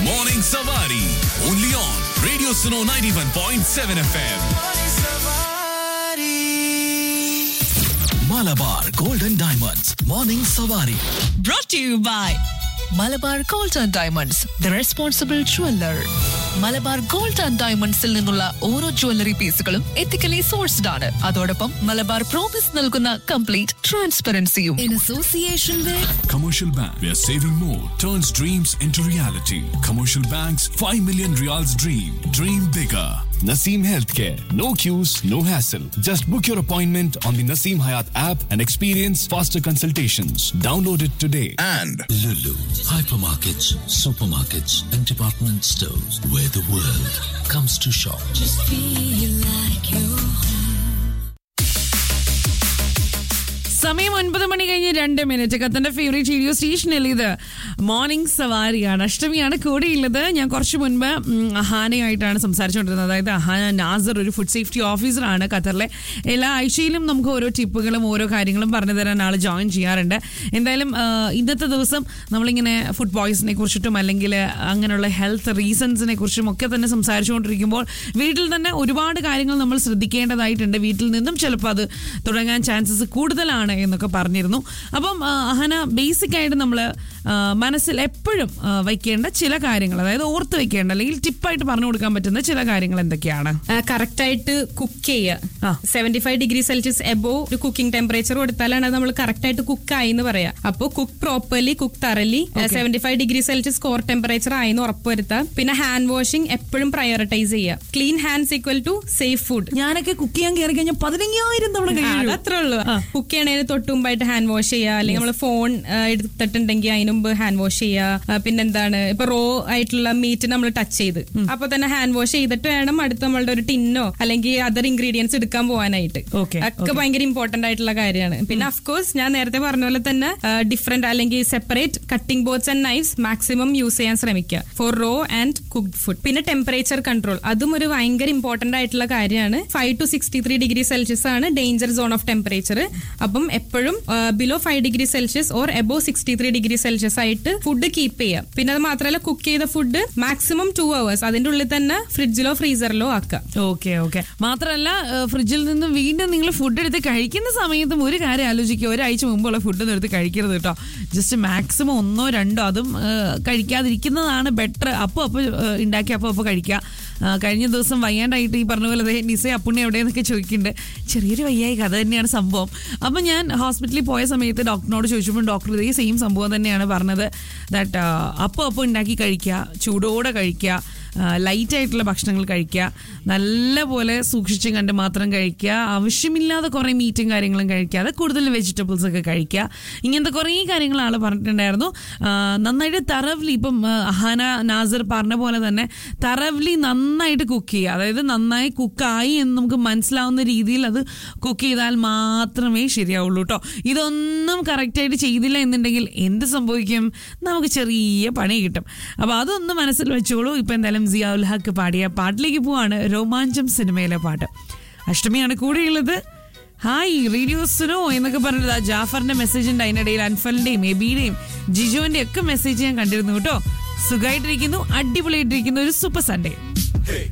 Morning Savari. Only on Radio Suno 91.7 FM. Malabar Golden Diamonds. Morning Savari. brought to you by Malabar gold and diamonds the responsible jeweller Malabar gold and ഡയമണ്ട്സിൽ നിന്നുള്ള ഓരോ jewellery പീസുകളും ethically sourced ആണ് അതോടൊപ്പം Malabar promise നൽകുന്ന complete ട്രാൻസ്പെറൻസിയും in association with Commercial Bank, where saving more turns dreams into reality. Commercial Bank's 5 million reals dream. Dream bigger. Naseem Healthcare. No queues, no hassle. Just book your appointment on the Naseem Hayat app and experience faster consultations. Download it today. and Lulu, hypermarkets, supermarkets, and department stores where the world comes to shop. സമയം ഒൻപത് മണി കഴിഞ്ഞ് രണ്ട് minute കത്തന്റെ favourite radio സ്റ്റേഷനിൽ ഇത് morning സവാരിയാണ് അഷ്ടമിയാണ് കൂടെയുള്ളത് ഞാൻ കുറച്ച് മുൻപ് ഉം, അഹാനയായിട്ടാണ് സംസാരിച്ചുകൊണ്ടിരുന്നത് അതായത് അഹാന നാസർ ഒരു ഫുഡ് സേഫ്റ്റി ഓഫീസറാണ് ഖത്തറിലെ എല്ലാ ആഴ്ചയിലും നമുക്ക് ഓരോ ടിപ്പുകളും ഓരോ കാര്യങ്ങളും പറഞ്ഞു തരാൻ ആൾ ജോയിൻ ചെയ്യാറുണ്ട് എന്തായാലും ആ, ഇന്നത്തെ ദിവസം നമ്മളിങ്ങനെ ഫുഡ് പോയ്സണിനെ കുറിച്ചിട്ടും അല്ലെങ്കിൽ അങ്ങനെയുള്ള ഹെൽത്ത് റീസൺസിനെ കുറിച്ചും ഒക്കെ തന്നെ സംസാരിച്ചുകൊണ്ടിരിക്കുമ്പോൾ വീട്ടിൽ തന്നെ ഒരുപാട് കാര്യങ്ങൾ നമ്മൾ ശ്രദ്ധിക്കേണ്ടതായിട്ടുണ്ട് വീട്ടിൽ നിന്നും ചിലപ്പോൾ അത് തുടങ്ങാൻ ചാൻസസ് കൂടുതലാണ് എന്നൊക്കെ പറഞ്ഞിരുന്നു അപ്പം ആ, അഹന ബേസിക് ആയിട്ട് നമ്മൾ മനസ്സിൽ എപ്പോഴും ആ, വയ്ക്കേണ്ട ചില കാര്യങ്ങൾ അതായത് ഓർത്ത് വെക്കേണ്ട അല്ലെങ്കിൽ ടിപ്പായിട്ട് പറഞ്ഞു കൊടുക്കാൻ പറ്റുന്ന ചില കാര്യങ്ങൾ എന്തൊക്കെയാണ് കറക്റ്റ് ആയിട്ട് കുക്ക് ആ. ചെയ്യുക seventy five degree Celsius above ഒരു കുക്കിംഗ് ടെമ്പറേച്ചർ കൊടുത്താലാണ് അത് നമ്മൾ കറക്റ്റ് ആയിട്ട് കുക്ക് ആയി എന്ന് പറയാം അപ്പോൾ cook properly cook thoroughly seventy five degree Celsius core temperature ആയി എന്ന് ഉറപ്പുവരുത്താം പിന്നെ ഹാൻഡ് വാഷിംഗ് എപ്പോഴും പ്രയോറിറ്റൈസ് ചെയ്യുക clean hands equal to safe food ഞാനൊക്കെ കുക്ക് ചെയ്യാൻ കയറി കഴിഞ്ഞാൽ പതിനയ്യായിരം തവണ കഴിയും അതത്രേ ഉള്ളൂ കുക്ക് ചെയ്യണതിന് തൊട്ട് മുമ്പായിട്ട് ഹാൻഡ് വാഷ് ചെയ്യുക അല്ലെങ്കിൽ നമ്മൾ ഫോൺ എടുത്തിട്ടുണ്ടെങ്കിൽ അതിന് മുമ്പ് ഹാൻഡ് വാഷ് ചെയ്യുക ആ, പിന്നെന്താണ് ഇപ്പൊ റോ ആയിട്ടുള്ള മീറ്റ് നമ്മൾ ടച്ച് ചെയ്ത് അപ്പൊ തന്നെ ഹാൻഡ് വാഷ് ചെയ്തിട്ട് വേണം അടുത്ത് നമ്മളുടെ ഒരു ടിന്നോ അല്ലെങ്കിൽ അതർ ഇൻഗ്രീഡിയൻസ് എടുക്കാൻ പോകാനായിട്ട് Okay, ഒക്കെ ഭയങ്കര ഇമ്പോർട്ടന്റ് ആയിട്ടുള്ള കാര്യമാണ് പിന്നെ അഫ്കോഴ്സ് ഞാൻ നേരത്തെ പറഞ്ഞ പോലെ തന്നെ ഡിഫറെന്റ് അല്ലെങ്കിൽ separate cutting boards and knives maximum use ചെയ്യാൻ ശ്രമിക്കുക for raw and cooked food പിന്നെ ടെമ്പറേച്ചർ കൺട്രോൾ അതും ഒരു ഭയങ്കര ഇമ്പോർട്ടന്റ് ആയിട്ടുള്ള കാര്യമാണ് five to sixty three degree Celsius ആണ് ഡേഞ്ചർ സോൺ ഓഫ് ടെമ്പറേച്ചർ അപ്പം എപ്പോഴും below five degree Celsius or above sixty three degree Celsius ആയിട്ട് ഫുഡ് കീപ്പ് ചെയ്യാം പിന്നെ അത് മാത്രമല്ല കുക്ക് ചെയ്ത ഫുഡ് മാക്സിമം ടു അവേഴ്സ് അതിന്റെ ഉള്ളിൽ തന്നെ ഫ്രിഡ്ജിലോ ഫ്രീസറിലോ ആക്കുക ഓക്കെ ഓക്കെ മാത്രമല്ല ഏഹ്, ഫ്രിഡ്ജിൽ നിന്ന് വീണ്ടും നിങ്ങൾ ഫുഡ് എടുത്ത് കഴിക്കുന്ന സമയത്തും ഒരു കാര്യം ആലോചിക്കുക ഒരാഴ്ച മുമ്പുള്ള ഫുഡ് എടുത്ത് കഴിക്കരുത് കേട്ടോ ജസ്റ്റ് മാക്സിമം ഒന്നോ രണ്ടോ അതും ഏഹ്, കഴിക്കാതിരിക്കുന്നതാണ് ബെറ്റർ അപ്പോൾ അപ്പോൾ ഏഹ്, ഉണ്ടാക്കി അപ്പോൾ അപ്പോൾ കഴിക്കുക ഏഹ്, കഴിഞ്ഞ ദിവസം വയ്യാണ്ടായിട്ട് ഈ പറഞ്ഞ പോലെ ദേ നിസ അപ്പുണ്ണി എവിടെയെന്നൊക്കെ ചോദിക്കുന്നുണ്ട് ചെറിയൊരു വയ്യായി കഥ തന്നെയാണ് സംഭവം അപ്പം ഞാൻ ഹോസ്പിറ്റലിൽ പോയ സമയത്ത് ഡോക്ടറിനോട് ചോദിച്ചപ്പോൾ ഡോക്ടർ ഇതേ സെയിം സംഭവം തന്നെയാണ് പറഞ്ഞത് ദാറ്റ് അപ്പോൾ അപ്പോൾ ഉണ്ടാക്കി കഴിക്കുക ചൂടോടെ കഴിക്കുക ലൈറ്റ് ആയിട്ടുള്ള ഭക്ഷണങ്ങൾ കഴിക്കുക നല്ലപോലെ സൂക്ഷിച്ചും കണ്ട് മാത്രം കഴിക്കുക ആവശ്യമില്ലാതെ കുറേ മീറ്റും കാര്യങ്ങളും കഴിക്കാതെ കൂടുതൽ വെജിറ്റബിൾസ് ഒക്കെ കഴിക്കുക ഇങ്ങനത്തെ കുറേ കാര്യങ്ങൾ ആൾ പറഞ്ഞിട്ടുണ്ടായിരുന്നു ആ, നന്നായിട്ട് തറവ്ലി ഇപ്പം ആ, അഹാന നാസർ പറഞ്ഞ പോലെ തന്നെ തറവ്ലി നന്നായിട്ട് കുക്ക് ചെയ്യുക അതായത് നന്നായി കുക്കായി എന്ന് നമുക്ക് മനസ്സിലാവുന്ന രീതിയിൽ അത് കുക്ക് ചെയ്താൽ മാത്രമേ ശരിയാവുള്ളൂ കേട്ടോ ഇതൊന്നും കറക്റ്റായിട്ട് ചെയ്തില്ല എന്നുണ്ടെങ്കിൽ എന്ത് സംഭവിക്കും നമുക്ക് ചെറിയ പണി കിട്ടും അപ്പോൾ അതൊന്ന് മനസ്സിൽ വെച്ചോളൂ ഇപ്പം എന്തായാലും സിയാഉൽ ഹക്ക് പാടിയ പാട്ടിലേക്ക് പോവാണ് രോമാഞ്ചം സിനിമയിലെ പാട്ട് അഷ്ടമിയാണ് കൂടെയുള്ളത് ഹായ് റേഡിയോ സുനോ എന്നൊക്കെ പറഞ്ഞത് ആ ജാഫറിന്റെ മെസ്സേജ് ഉണ്ട് അതിനിടയിൽ അൻഫലിന്റെയും എബിയുടെയും ജിജോന്റെയും ഒക്കെ മെസ്സേജ് ഞാൻ കണ്ടിരുന്നു കേട്ടോ സുഖമായിട്ടിരിക്കുന്നു അടിപൊളിയായിട്ടിരിക്കുന്നു ഒരു സൂപ്പർ സൺഡേ